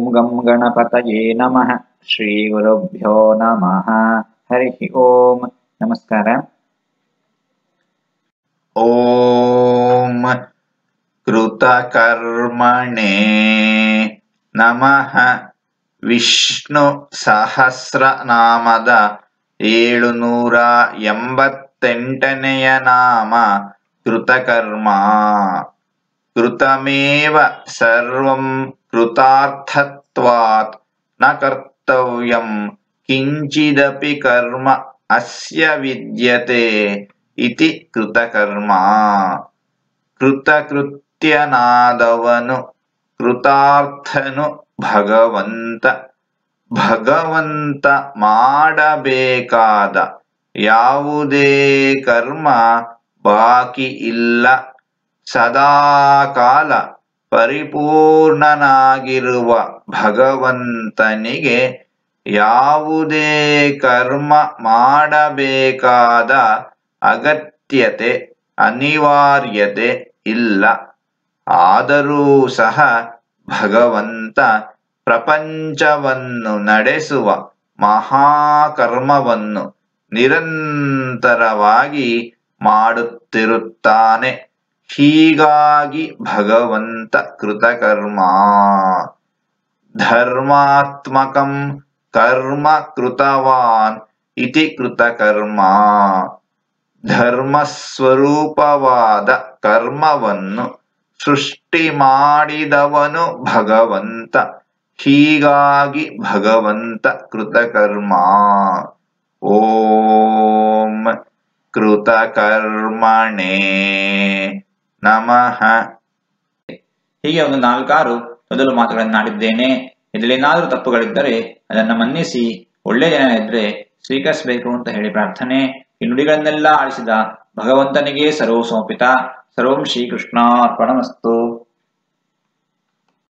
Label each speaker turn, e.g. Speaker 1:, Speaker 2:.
Speaker 1: ಗಂ ಗಣಪತಯೇ ನಮಃ ಶ್ರೀ ಗುರುಭ್ಯೋ ನಮಃ ಹರಿ ಓಂ ನಮಸ್ಕಾರ
Speaker 2: ॐ कृतकर्मणे ನಮಃ ವಿಷ್ಣು ಸಹಸ್ರನಾಮದ ಏಳುನೂರ ಎಂಬತ್ತೆಂಟನೆಯ ನಾಮ ಕೃತಕರ್ಮ ಕೃತಮೇವ ಸರ್ವಂ ಕೃತಾರ್ಥತ್ವಾತ್ ನ ಕರ್ತವ್ಯಂ ಕಿಂಚಿದಪಿ ಕರ್ಮ ಅಸ್ಯ ವಿದ್ಯತೆ ಇತಿ ಕೃತಕರ್ಮ ಕೃತಕೃತ್ಯನಾದವನು ಕೃತಾರ್ಥನು ಭಗವಂತ ಭಗವಂತ ಮಾಡಬೇಕಾದ ಯಾವುದೇ ಕರ್ಮ ಬಾಕಿ ಇಲ್ಲ ಸದಾಕಾಲ ಪರಿಪೂರ್ಣನಾಗಿರುವ ಭಗವಂತನಿಗೆ ಯಾವುದೇ ಕರ್ಮ ಮಾಡಬೇಕಾದ ಅಗತ್ಯತೆ ಅನಿವಾರ್ಯತೆ ಇಲ್ಲ ಆದರೂ ಸಹ ಭಗವಂತ ಪ್ರಪಂಚವನ್ನು ನಡೆಸುವ ಮಹಾಕರ್ಮವನ್ನು ನಿರಂತರವಾಗಿ ಮಾಡುತ್ತಿರುತ್ತಾನೆ ಹೀಗಾಗಿ ಭಗವಂತ ಕೃತಕರ್ಮ ಧರ್ಮಾತ್ಮಕಂ ಕರ್ಮ ಕೃತವಾನ್ ಇತಿ ಕೃತಕರ್ಮ ಧರ್ಮಸ್ವರೂಪವಾದ ಕರ್ಮವನ್ನು ಸೃಷ್ಟಿ ಮಾಡಿದವನು ಭಗವಂತ ಹೀಗಾಗಿ ಭಗವಂತ ಕೃತಕರ್ಮ ಓಂ ಕೃತಕರ್ಮಣೇ ನಮಃ
Speaker 1: ಹೀಗೆ ಒಂದು ನಾಲ್ಕಾರು ಮೊದಲು ಮಾತುಗಳನ್ನಾಡಿದ್ದೇನೆ ಇದರಲ್ಲೇನಾದರೂ ತಪ್ಪುಗಳಿದ್ದರೆ ಅದನ್ನು ಮನ್ನಿಸಿ ಒಳ್ಳೆಯ ಜನ ಇದ್ರೆ ಸ್ವೀಕರಿಸಬೇಕು ಅಂತ ಹೇಳಿ ಪ್ರಾರ್ಥನೆ ಈ ನುಡಿಗಳನ್ನೆಲ್ಲ ಆಳಿಸಿದ ಭಗವಂತನಿಗೆ ಸರ್ವ ಸಮರ್ಪಿತ ಸರ್ವಂ ಶ್ರೀಕೃಷ್ಣಾರ್ಪಣಮಸ್ತು